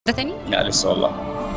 ده تاني لا لسه والله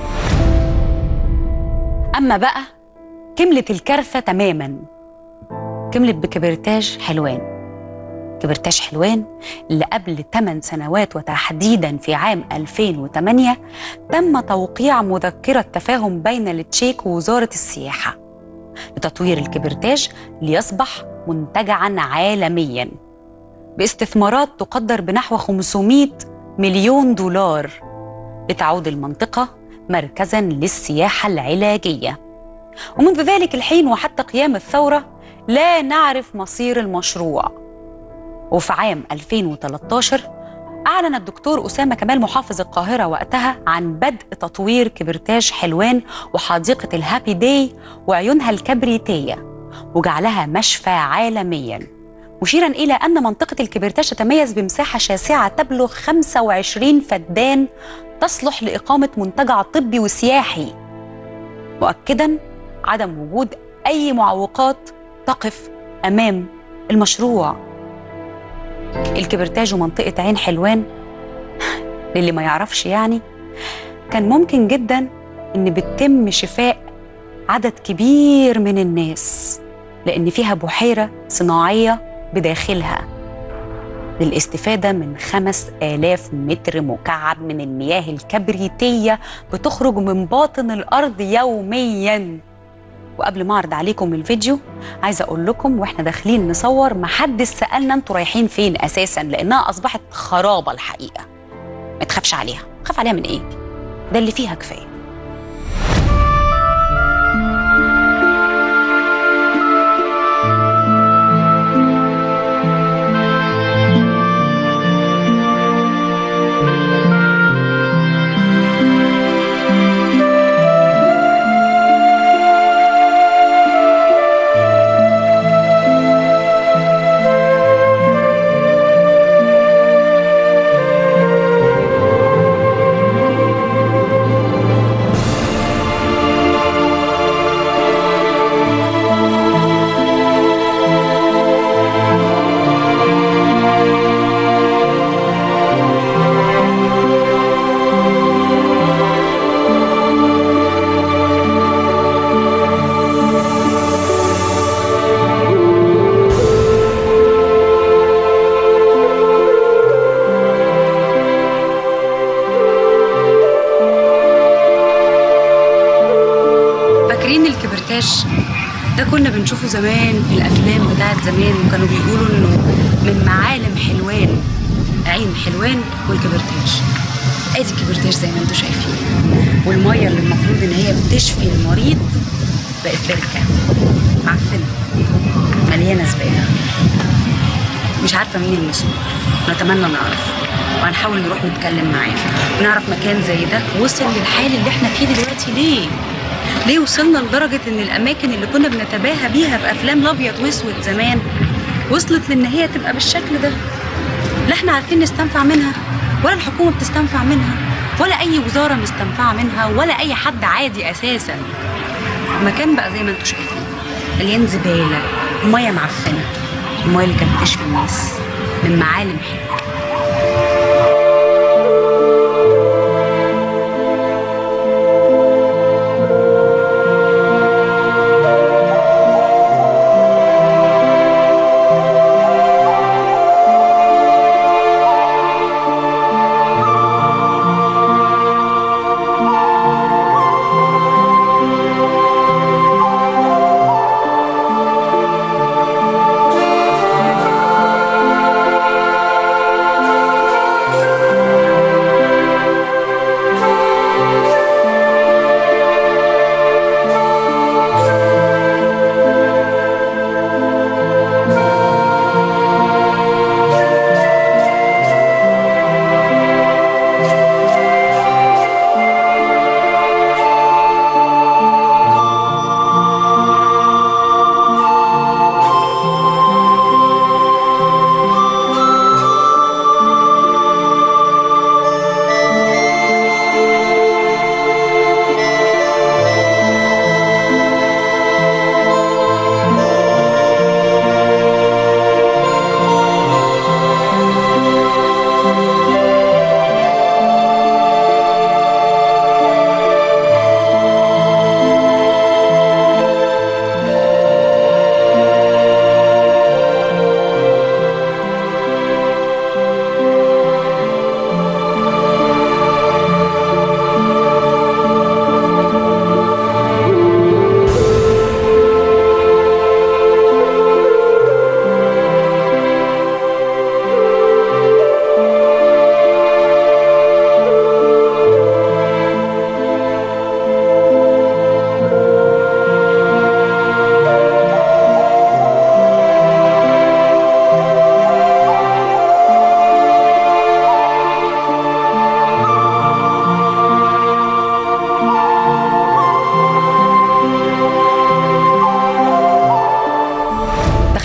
أما بقى كملت الكارثة تماما كملت بكبرتاج حلوان كبرتاج حلوان اللي قبل 8 سنوات وتحديدا في عام 2008 تم توقيع مذكرة تفاهم بين التشيك ووزارة السياحة لتطوير الكبرتاج ليصبح منتجعا عالميا باستثمارات تقدر بنحو 500 مليون دولار لتعود المنطقة مركزا للسياحة العلاجية ومنذ ذلك الحين وحتى قيام الثورة لا نعرف مصير المشروع وفي عام 2013 أعلن الدكتور أسامة كمال محافظ القاهرة وقتها عن بدء تطوير كبرتاج حلوان وحديقة الهابي داي وعيونها الكبريتية وجعلها مشفى عالميا مشيرا إلى أن منطقة الكبرتاج تتميز بمساحة شاسعة تبلغ 25 فدان تصلح لإقامة منتجع طبي وسياحي مؤكدا عدم وجود أي معوقات تقف أمام المشروع الكبرتاج ومنطقة عين حلوان للي ما يعرفش يعني كان ممكن جدا إن بتتم شفاء عدد كبير من الناس لأن فيها بحيرة صناعية بداخلها للاستفادة من خمس آلاف متر مكعب من المياه الكبريتية بتخرج من باطن الأرض يومياً وقبل ما اعرض عليكم الفيديو عايزه اقول لكم واحنا داخلين نصور محدش سالنا انتوا رايحين فين اساسا لانها اصبحت خرابه الحقيقه ما تخافش عليها خاف عليها من ايه ده اللي فيها كفايه فاكرين الكبرتاج ده كنا بنشوفه زمان في الافلام بتاعت زمان وكانوا بيقولوا انه من معالم حلوان عين حلوان والكبرتاج ادي الكبرتاج زي ما انتم شايفين والميه اللي المفروض ان هي بتشفي المريض بقت بركه معفنه مليانه زباله مش عارفه مين المسؤول نتمنى نعرف وهنحاول نروح نتكلم معاه ونعرف مكان زي ده وصل للحال اللي احنا فيه دلوقتي ليه ليه وصلنا لدرجة إن الأماكن اللي كنا بنتباهى بيها في أفلام الأبيض وأسود زمان وصلت لإن هي تبقى بالشكل ده لا إحنا عارفين نستنفع منها ولا الحكومة بتستنفع منها ولا أي وزارة مستنفعة منها ولا أي حد عادي أساسا المكان بقى زي ما انتم شايفين مليان زبالة ومية معفنة المية اللي كانت بتشفي الناس من معالم حلوة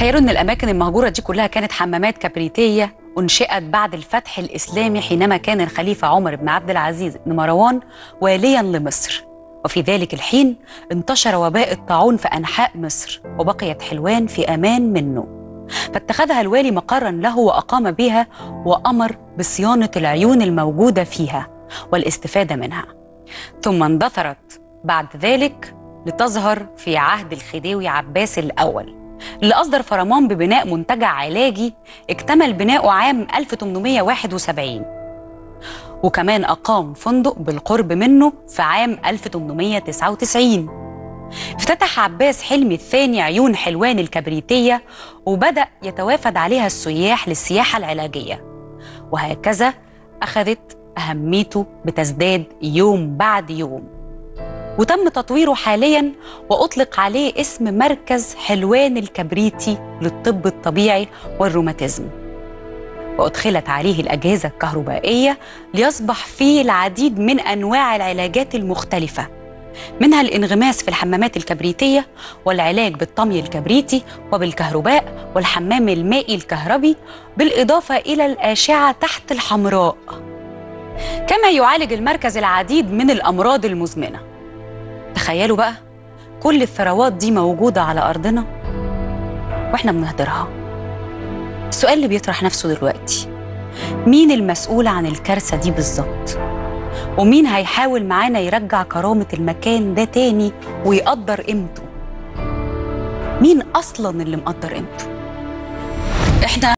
تخيلوا ان الاماكن المهجوره دي كلها كانت حمامات كبريتيه انشئت بعد الفتح الاسلامي حينما كان الخليفه عمر بن عبد العزيز بن مروان واليا لمصر وفي ذلك الحين انتشر وباء الطاعون في انحاء مصر وبقيت حلوان في امان منه فاتخذها الوالي مقرا له واقام بها وامر بصيانه العيون الموجوده فيها والاستفاده منها ثم اندثرت بعد ذلك لتظهر في عهد الخديوي عباس الاول اللي أصدر فرمان ببناء منتجع علاجي اكتمل بناؤه عام 1871 وكمان أقام فندق بالقرب منه في عام 1899 افتتح عباس حلمي الثاني عيون حلوان الكبريتية وبدأ يتوافد عليها السياح للسياحة العلاجية وهكذا أخذت أهميته بتزداد يوم بعد يوم وتم تطويره حاليا واطلق عليه اسم مركز حلوان الكبريتي للطب الطبيعي والروماتيزم وادخلت عليه الاجهزه الكهربائيه ليصبح فيه العديد من انواع العلاجات المختلفه منها الانغماس في الحمامات الكبريتيه والعلاج بالطمي الكبريتي وبالكهرباء والحمام المائي الكهربي بالاضافه الى الاشعه تحت الحمراء كما يعالج المركز العديد من الامراض المزمنه تخيلوا بقى كل الثروات دي موجودة على أرضنا وإحنا بنهدرها السؤال اللي بيطرح نفسه دلوقتي مين المسؤول عن الكارثة دي بالظبط ومين هيحاول معانا يرجع كرامة المكان ده تاني ويقدر قيمته مين أصلا اللي مقدر قيمته إحنا